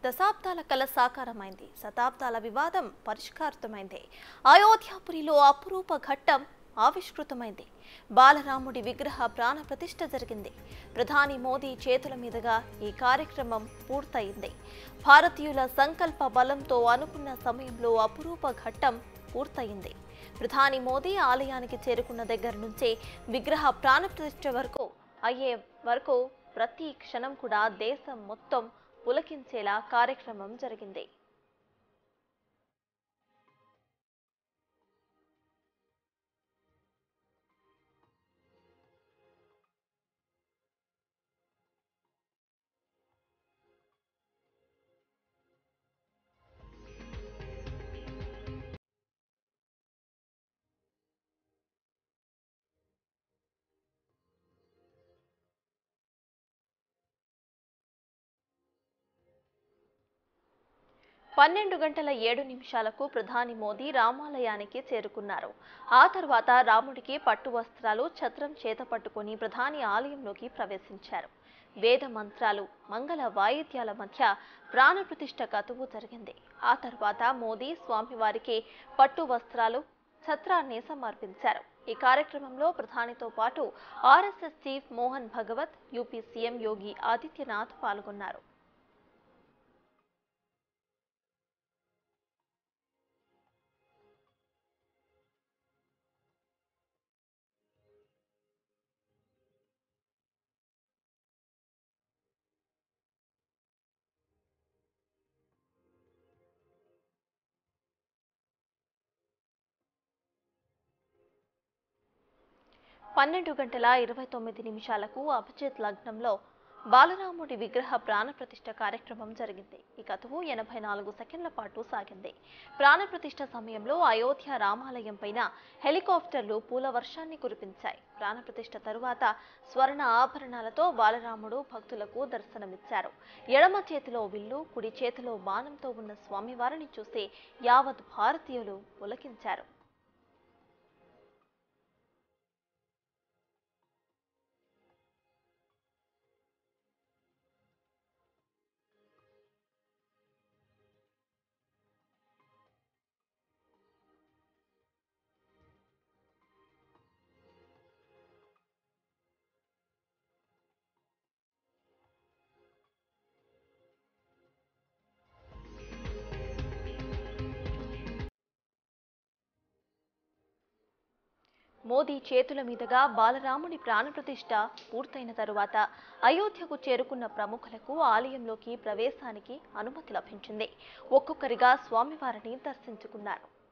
దశాబ్దాల కల సాకారమైంది శతాబ్దాల వివాదం పరిష్కారితమైంది అయోధ్యాపురిలో అపురూప ఘట్టం ఆవిష్కృతమైంది బాలరాముడి విగ్రహ ప్రాణ ప్రతిష్ఠ జరిగింది ప్రధాని మోదీ చేతుల మీదుగా ఈ కార్యక్రమం పూర్తయింది భారతీయుల సంకల్ప బలంతో అనుకున్న సమయంలో అపురూప ఘట్టం పూర్తయింది ప్రధాని మోదీ ఆలయానికి చేరుకున్న దగ్గర నుంచే విగ్రహ ప్రాణ ప్రతిష్ఠ వరకు అయ్యే వరకు ప్రతి క్షణం కూడా దేశం మొత్తం పులకించేలా కార్యక్రమం జరిగింది పన్నెండు గంటల ఏడు నిమిషాలకు ప్రధాని మోదీ రామాలయానికి చేరుకున్నారు ఆ తర్వాత రాముడికి పట్టు వస్త్రాలు ఛత్రం చేత పట్టుకుని ప్రధాని ఆలయంలోకి ప్రవేశించారు వేద మంత్రాలు మంగళ వాయిద్యాల మధ్య ప్రాణప్రతిష్ఠ కతువు జరిగింది ఆ తర్వాత మోదీ స్వామివారికి పట్టు వస్త్రాలు ఛత్రాన్ని సమర్పించారు ఈ కార్యక్రమంలో ప్రధానితో పాటు RSS chief Mohan Bhagwat UP CM Yogi Adityanath పాల్గొన్నారు పన్నెండు గంటల ఇరవై తొమ్మిది నిమిషాలకు అభిజిత్ లగ్నంలో బాలరాముడి విగ్రహ ప్రాణప్రతిష్ఠ కార్యక్రమం జరిగింది ఈ కథవు ఎనభై నాలుగు సెకండ్ల పాటు సాగింది ప్రాణప్రతిష్ఠ సమయంలో అయోధ్య రామాలయం పైన హెలికాప్టర్లు పూల వర్షాన్ని కురిపించాయి ప్రాణప్రతిష్ఠ తరువాత స్వర్ణ ఆభరణాలతో బాలరాముడు భక్తులకు దర్శనమిచ్చారు ఎడమ చేతిలో విల్లు కుడి చేతిలో బాణంతో ఉన్న స్వామివారిని చూసి యావత్ భారతీయులు పులకించారు మోదీ చేతుల మీదుగా బాలరాముడి ప్రాణప్రతిష్ఠ పూర్తయిన తరువాత అయోధ్యకు చేరుకున్న ప్రముఖులకు ఆలయంలోకి ప్రవేశానికి అనుమతి లభించింది ఒక్కొక్కరిగా స్వామివారిని దర్శించుకున్నారు